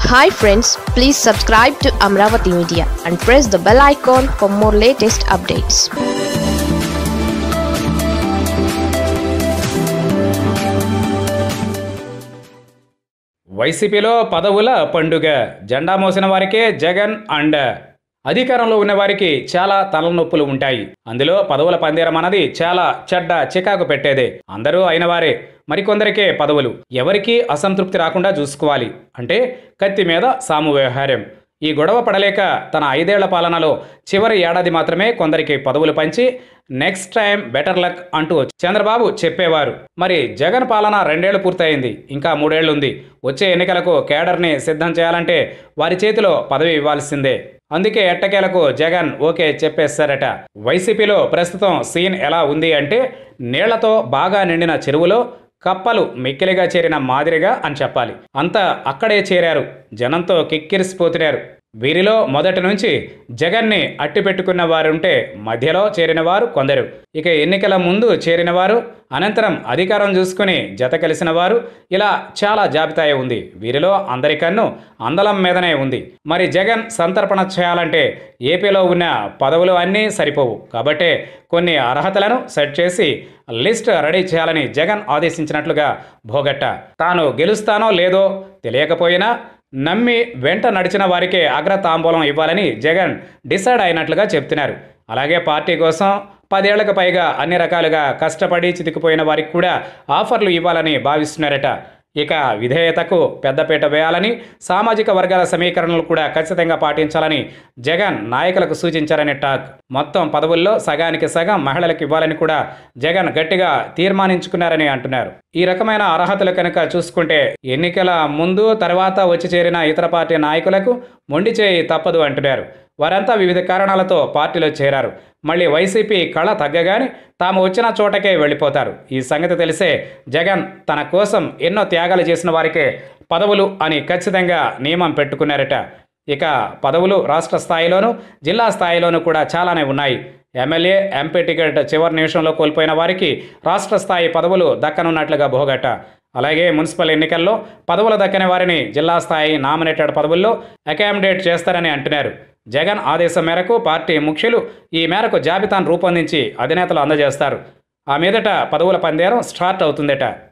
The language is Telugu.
hi friends please subscribe to Amaravati media and press the bell icon for more latest updates వైసీపీలో పదవుల పండుగ జెండా మోసిన వారికే జగన్ అండ అధికారంలో ఉన్న వారికి చాలా తలనొప్పులు ఉంటాయి అందులో పదవుల పందేరం అన్నది చాలా చెడ్డ చికాకు పెట్టేదే అందరూ అయిన వారే మరికొందరికే పదవులు ఎవరికీ అసంతృప్తి రాకుండా చూసుకోవాలి అంటే కత్తి మీద సాము వ్యవహారం ఈ గొడవ పడలేక తన ఐదేళ్ల పాలనలో చివరి ఏడాది మాత్రమే కొందరికి పదవులు పంచి నెక్స్ట్ టైం బెటర్ లక్ అంటూ చంద్రబాబు చెప్పేవారు మరి జగన్ పాలన రెండేళ్లు పూర్తయింది ఇంకా మూడేళ్లు ఉంది వచ్చే ఎన్నికలకు కేడర్ని సిద్ధం చేయాలంటే వారి చేతిలో పదవి ఇవ్వాల్సిందే అందుకే ఎట్టకేలకు జగన్ ఓకే చెప్పేశారట వైసీపీలో ప్రస్తుతం సీన్ ఎలా ఉంది అంటే నీళ్లతో బాగా నిండిన చెరువులో కప్పలు మిక్కిలిగా చేరిన మాదిరిగా అని చెప్పాలి అంతా అక్కడే చేరారు జనంతో కిక్కిరిసిపోతున్నారు వీరిలో మొదటి నుంచి జగన్ని అట్టి పెట్టుకున్న వారుంటే మధ్యలో చేరిన వారు కొందరు ఇక ఎన్నికల ముందు చేరిన వారు అనంతరం అధికారం చూసుకుని జత కలిసిన వారు ఇలా చాలా జాబితా ఉంది వీరిలో అందరి కన్ను అందలం మీదనే ఉంది మరి జగన్ సంతర్పణ చేయాలంటే ఏపీలో ఉన్న పదవులు అన్నీ సరిపోవు కాబట్టే కొన్ని అర్హతలను సెట్ చేసి లిస్ట్ రెడీ చేయాలని జగన్ ఆదేశించినట్లుగా భోగట్ట తాను గెలుస్తానో లేదో తెలియకపోయినా నమ్మి వెంట నడిచిన వారికే అగ్రతాంబూలం ఇవ్వాలని జగన్ డిసైడ్ అయినట్లుగా చెప్తున్నారు అలాగే పార్టీ కోసం పదేళ్లకు పైగా అన్ని రకాలుగా కష్టపడి చితికిపోయిన వారికి కూడా ఆఫర్లు ఇవ్వాలని భావిస్తున్నారట ఇక విధేయతకు పెద్దపీట వేయాలని సామాజిక వర్గాల సమీకరణలు కూడా ఖచ్చితంగా పాటించాలని జగన్ నాయకులకు సూచించారని టాక్ మొత్తం పదవుల్లో సగానికి సగం మహిళలకు ఇవ్వాలని కూడా జగన్ గట్టిగా తీర్మానించుకున్నారని అంటున్నారు ఈ రకమైన అర్హతలు కనుక చూసుకుంటే ఎన్నికల ముందు తర్వాత వచ్చి చేరిన ఇతర పార్టీ నాయకులకు మొండి చేయి తప్పదు అంటున్నారు వారంతా వివిధ కారణాలతో పార్టీలో చేరారు మళ్ళీ వైసీపీ కళ తగ్గగానే తాము వచ్చిన చోటకే వెళ్ళిపోతారు ఈ సంగతి తెలిసే జగన్ తన కోసం ఎన్నో త్యాగాలు చేసిన వారికే పదవులు అని ఖచ్చితంగా నియమం పెట్టుకున్నారట ఇక పదవులు రాష్ట్ర స్థాయిలోనూ జిల్లా స్థాయిలోనూ కూడా చాలానే ఉన్నాయి ఎమ్మెల్యే ఎంపీ టికెట్ చివరి నిమిషంలో కోల్పోయిన వారికి రాష్ట్ర స్థాయి పదవులు దక్కనున్నట్లుగా భోగట అలాగే మున్సిపల్ ఎన్నికల్లో పదవులు దక్కని వారిని జిల్లా స్థాయి నామినేటెడ్ పదవుల్లో అకామిడేట్ చేస్తారని అంటున్నారు జగన్ ఆదేశం మేరకు పార్టీ ముఖ్యులు ఈ మేరకు జాబితాను రూపొందించి అధినేతలు అందజేస్తారు ఆ మీదట పదవుల పందేరం స్టార్ట్ అవుతుందట